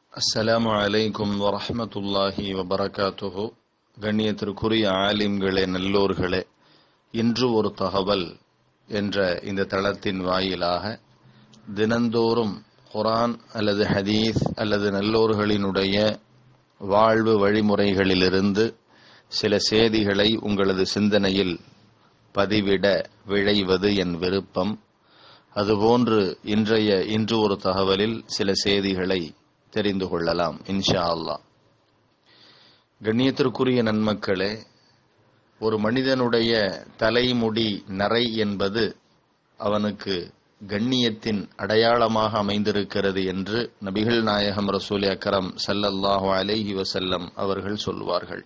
அஸ்ஸலாமு அலைக்கும் வரஹ்மத்துல்லாஹி வபரகாத்துஹு கண்ணியத்திற்குரிய ஆலிம்களே நல்லோர்களே இன்று ஒரு தகவல் என்ற இந்த தளத்தின் வாயிலாக தினந்தோறும் குரான் அல்லது ஹதீஸ் அல்லது நல்லோர்களினுடைய வாழ்வு வழிமுறைகளிலிருந்து சில செய்திகளை உங்களது சிந்தனையில் பதிவிட விழைவது என் விருப்பம் அதுபோன்று இன்றைய இன்று ஒரு தகவலில் சில செய்திகளை தெரிந்து கொள்ளலாம் இன்ஷா அல்லாஹ் கண்ணியத்திற்குரிய நன்மக்களே ஒரு மனிதனுடைய தலைமுடி நரை என்பது அவனுக்கு கண்ணியத்தின் அடையாளமாக அமைந்திருக்கிறது என்று நபிகள் நாயகம் ரசூல் அக்கரம் சல்லல்லாஹு அலைஹி வசல்லம் அவர்கள் சொல்வார்கள்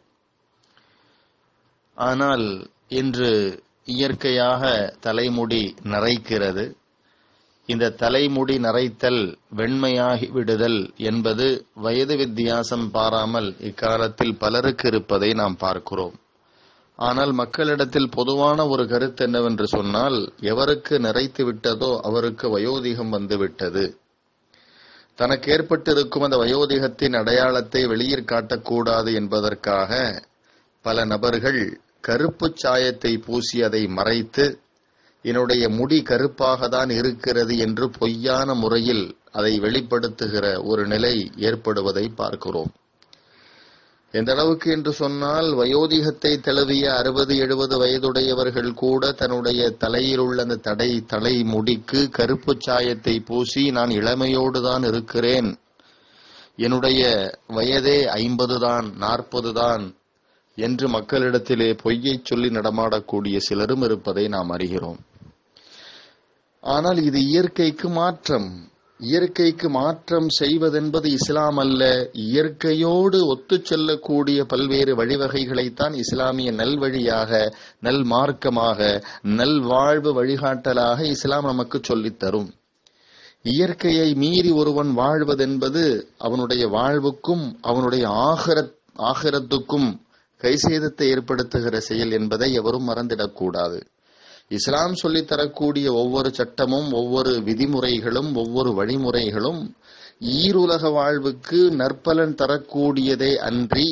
ஆனால் இன்று இயற்கையாக தலைமுடி நரைக்கிறது இந்த தலைமுடி நரைத்தல் வெண்மையாகி விடுதல் என்பது வயது வித்தியாசம் பாராமல் இக்காலத்தில் பலருக்கு இருப்பதை நாம் பார்க்கிறோம் ஆனால் மக்களிடத்தில் பொதுவான ஒரு கருத்து என்னவென்று சொன்னால் எவருக்கு நிறைத்து விட்டதோ அவருக்கு வயோதிகம் வந்து விட்டது தனக்கு ஏற்பட்டிருக்கும் அந்த வயோதிகத்தின் அடையாளத்தை வெளியில் காட்டக்கூடாது என்பதற்காக பல நபர்கள் கருப்பு சாயத்தை பூசி அதை மறைத்து என்னுடைய முடி கருப்பாக தான் இருக்கிறது என்று பொய்யான முறையில் அதை வெளிப்படுத்துகிற ஒரு நிலை ஏற்படுவதை பார்க்கிறோம் எந்த அளவுக்கு என்று சொன்னால் வயோதிகத்தை தழுவிய அறுபது எழுபது வயதுடையவர்கள் கூட தன்னுடைய தலையில் உள்ள அந்த தடை தலை முடிக்கு கருப்பு சாயத்தை பூசி நான் இளமையோடு தான் இருக்கிறேன் என்னுடைய வயதே ஐம்பது தான் நாற்பது தான் என்று மக்களிடத்திலே பொய்யை சொல்லி நடமாடக்கூடிய சிலரும் இருப்பதை நாம் அறிகிறோம் ஆனால் இது இயற்கைக்கு மாற்றம் இயற்கைக்கு மாற்றம் செய்வதென்பது இஸ்லாம் அல்ல இயற்கையோடு ஒத்து செல்லக்கூடிய பல்வேறு வழிவகைகளைத்தான் இஸ்லாமிய நல்வழியாக நல் மார்க்கமாக நல் வாழ்வு வழிகாட்டலாக இஸ்லாம் நமக்கு சொல்லித் தரும் இயற்கையை மீறி ஒருவன் வாழ்வதென்பது அவனுடைய வாழ்வுக்கும் அவனுடைய ஆகரத் ஆகரத்துக்கும் கைசேதத்தை ஏற்படுத்துகிற செயல் என்பதை எவரும் மறந்திடக்கூடாது இஸ்லாம் சொல்லித் தரக்கூடிய ஒவ்வொரு சட்டமும் ஒவ்வொரு விதிமுறைகளும் ஒவ்வொரு வழிமுறைகளும் ஈருலக வாழ்வுக்கு நற்பலன் தரக்கூடியதே அன்றி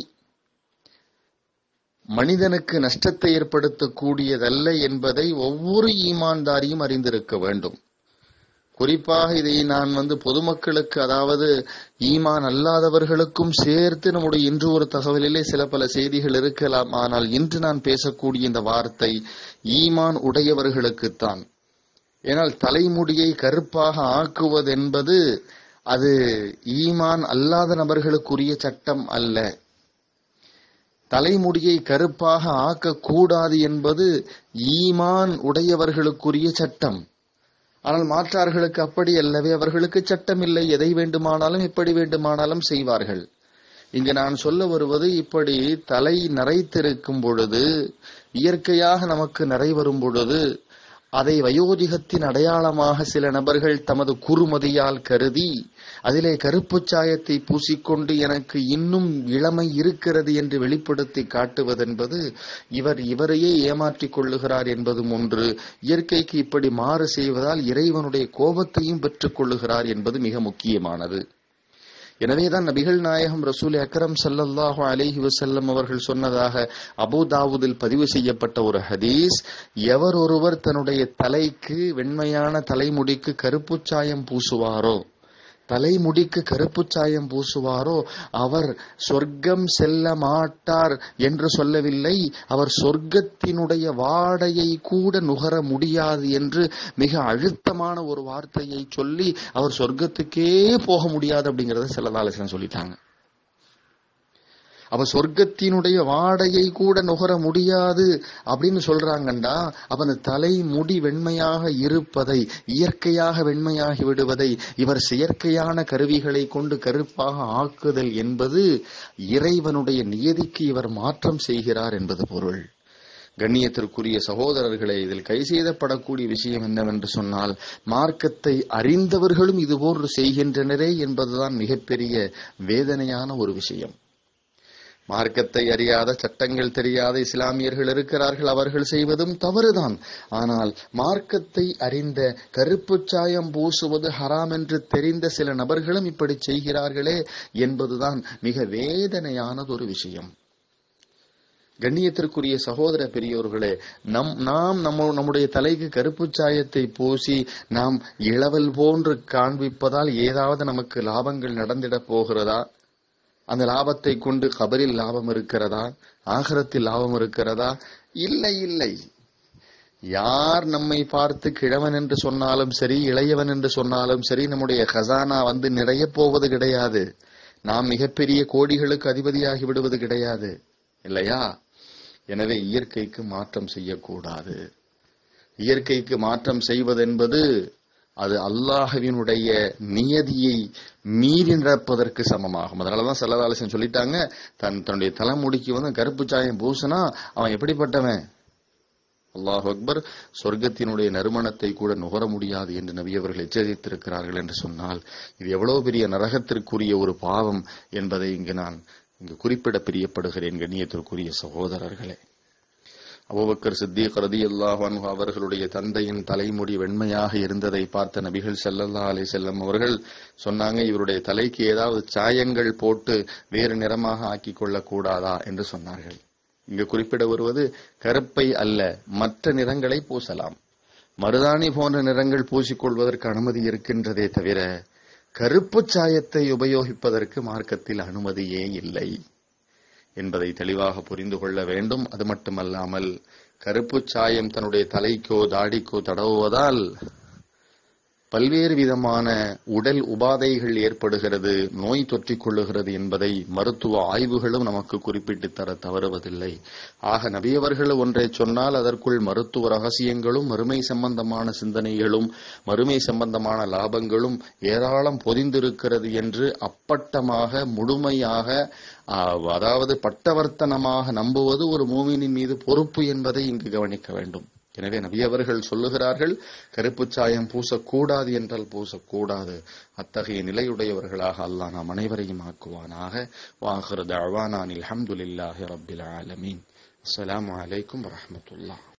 மனிதனுக்கு நஷ்டத்தை ஏற்படுத்தக்கூடியதல்ல என்பதை ஒவ்வொரு ஈமான்தாரியும் அறிந்திருக்க வேண்டும் குறிப்பாக இதை நான் வந்து பொதுமக்களுக்கு அதாவது ஈமான் அல்லாதவர்களுக்கும் சேர்த்து நம்முடைய இன்று ஒரு தகவலிலே சில பல செய்திகள் இருக்கலாம் ஆனால் இன்று நான் பேசக்கூடிய இந்த வார்த்தை ஈமான் உடையவர்களுக்குத்தான் ஏனால் தலைமுடியை கருப்பாக ஆக்குவது என்பது அது ஈமான் அல்லாத நபர்களுக்குரிய சட்டம் அல்ல தலைமுடியை கருப்பாக ஆக்கக்கூடாது என்பது ஈமான் உடையவர்களுக்குரிய சட்டம் ஆனால் மாற்றார்களுக்கு அப்படி அல்லவே அவர்களுக்கு சட்டம் இல்லை எதை வேண்டுமானாலும் எப்படி வேண்டுமானாலும் செய்வார்கள் இங்கு நான் சொல்ல வருவது இப்படி தலை நரைத்திருக்கும் பொழுது இயற்கையாக நமக்கு நிறை வரும் பொழுது அதை வயோதிகத்தின் அடையாளமாக சில நபர்கள் தமது குறுமதியால் கருதி அதிலே கருப்பு சாயத்தை பூசிக்கொண்டு எனக்கு இன்னும் இளமை இருக்கிறது என்று வெளிப்படுத்தி காட்டுவதென்பது இவர் இவரையே ஏமாற்றிக் கொள்ளுகிறார் என்பதும் ஒன்று இயற்கைக்கு இப்படி மாறு செய்வதால் இறைவனுடைய கோபத்தையும் பெற்றுக் கொள்ளுகிறார் என்பது மிக முக்கியமானது எனவேதான் நபிகள் நாயகம் ரசூல் அக்கரம் சல்லல்லாஹு அலிஹி வசல்லம் அவர்கள் சொன்னதாக அபுதாவுதில் பதிவு செய்யப்பட்ட ஒரு ஹதீஸ் எவர் ஒருவர் தன்னுடைய தலைக்கு வெண்மையான தலைமுடிக்கு கருப்பு சாயம் பூசுவாரோ தலைமுடிக்கு கருப்பு சாயம் பூசுவாரோ அவர் சொர்க்கம் செல்ல மாட்டார் என்று சொல்லவில்லை அவர் சொர்க்கத்தினுடைய வாடையை கூட நுகர முடியாது என்று மிக அழுத்தமான ஒரு வார்த்தையை சொல்லி அவர் சொர்க்கத்துக்கே போக முடியாது அப்படிங்கறத சில சொல்லிட்டாங்க அப்ப சொர்க்கத்தினுடைய வாடையை கூட நுகர முடியாது அப்படின்னு சொல்றாங்கண்டா அப்ப அந்த தலை முடி வெண்மையாக இருப்பதை இயற்கையாக வெண்மையாகி விடுவதை இவர் செயற்கையான கருவிகளை கொண்டு கருப்பாக ஆக்குதல் என்பது இறைவனுடைய நியதிக்கு இவர் மாற்றம் செய்கிறார் என்பது பொருள் கண்ணியத்திற்குரிய சகோதரர்களை இதில் கை செய்தப்படக்கூடிய விஷயம் என்னவென்று சொன்னால் மார்க்கத்தை அறிந்தவர்களும் இதுபோன்று செய்கின்றனரே என்பதுதான் மிகப்பெரிய வேதனையான ஒரு விஷயம் மார்க்கத்தை அறியாத சட்டங்கள் தெரியாத இஸ்லாமியர்கள் இருக்கிறார்கள் அவர்கள் செய்வதும் தவறுதான் ஆனால் மார்க்கத்தை அறிந்த கருப்பு சாயம் பூசுவது ஹராம் என்று தெரிந்த சில நபர்களும் இப்படி செய்கிறார்களே என்பதுதான் மிக வேதனையானது ஒரு விஷயம் கண்ணியத்திற்குரிய சகோதர பெரியோர்களே நம் நாம் நம்ம நம்முடைய தலைக்கு கருப்பு சாயத்தை பூசி நாம் இளவல் போன்று காண்பிப்பதால் ஏதாவது நமக்கு லாபங்கள் நடந்திடப் போகிறதா அந்த லாபத்தை கொண்டு கபரில் லாபம் இருக்கிறதா ஆகரத்தில் லாபம் இருக்கிறதா இல்லை இல்லை யார் நம்மை பார்த்து கிழவன் என்று சொன்னாலும் சரி இளையவன் என்று சொன்னாலும் சரி நம்முடைய கசானா வந்து நிறைய போவது கிடையாது நாம் மிகப்பெரிய கோடிகளுக்கு அதிபதியாகி விடுவது கிடையாது இல்லையா எனவே இயற்கைக்கு மாற்றம் செய்யக்கூடாது இயற்கைக்கு மாற்றம் செய்வதென்பது அது அல்லாஹுவினுடைய நியதியை மீறி நடப்பதற்கு சமமாகும் அதனாலதான் செல்லதாலசன் சொல்லிட்டாங்க தன் தன்னுடைய தலைமுடிக்கு வந்து கருப்பு சாயம் பூசினா அவன் எப்படிப்பட்டவன் அல்லாஹ் அக்பர் சொர்க்கத்தினுடைய நறுமணத்தை கூட நுகர முடியாது என்று நபி அவர்கள் எச்சரித்திருக்கிறார்கள் என்று சொன்னால் இது எவ்வளவு பெரிய நரகத்திற்குரிய ஒரு பாவம் என்பதை இங்கு நான் இங்கு குறிப்பிட பிரியப்படுகிறேன் கண்ணியத்திற்குரிய சகோதரர்களே அபுபக்கர் சித்திக் ரதியல்லாஹு அன்ஹு அவர்களுடைய தந்தையின் தலைமுடி வெண்மையாக இருந்ததை பார்த்த நபிகள் ஸல்லல்லாஹு அலைஹி செல்லம் அவர்கள் சொன்னாங்க இவருடைய தலைக்கு ஏதாவது சாயங்கள் போட்டு வேறு நிறமாக ஆக்கிக் கொள்ளக் கூடாதா என்று சொன்னார்கள் இங்கு குறிப்பிட வருவது கருப்பை அல்ல மற்ற நிறங்களை பூசலாம் மருதாணி போன்ற நிறங்கள் பூசிக்கொள்வதற்கு அனுமதி இருக்கின்றதே தவிர கருப்பு சாயத்தை உபயோகிப்பதற்கு மார்க்கத்தில் அனுமதியே இல்லை என்பதை தெளிவாக புரிந்து கொள்ள வேண்டும் அது மட்டுமல்லாமல் கருப்பு சாயம் தன்னுடைய தலைக்கோ தாடிக்கோ தடவுவதால் பல்வேறு விதமான உடல் உபாதைகள் ஏற்படுகிறது நோய் தொற்றிக் கொள்ளுகிறது என்பதை மருத்துவ ஆய்வுகளும் நமக்கு குறிப்பிட்டு தர தவறுவதில்லை ஆக நபியவர்கள் ஒன்றை சொன்னால் அதற்குள் மருத்துவ ரகசியங்களும் மறுமை சம்பந்தமான சிந்தனைகளும் மறுமை சம்பந்தமான லாபங்களும் ஏராளம் பொதிந்திருக்கிறது என்று அப்பட்டமாக முழுமையாக அதாவது பட்டவர்த்தனமாக நம்புவது ஒரு மூமினின் மீது பொறுப்பு என்பதை இங்கு கவனிக்க வேண்டும் எனவே நபி அவர்கள் சொல்லுகிறார்கள் கருப்பு சாயம் பூசக்கூடாது என்றால் பூசக்கூடாது அத்தகைய நிலையுடையவர்களாக அல்லாஹ் நாம் அனைவரையும் ஆக்குவானாக வாஹர் தவானான் அல்ஹம்துலில்லாஹி ரப்பில் ஆலமீன் அஸ்ஸலாமு அலைக்கும் வரஹ்மத்துல்லாஹ்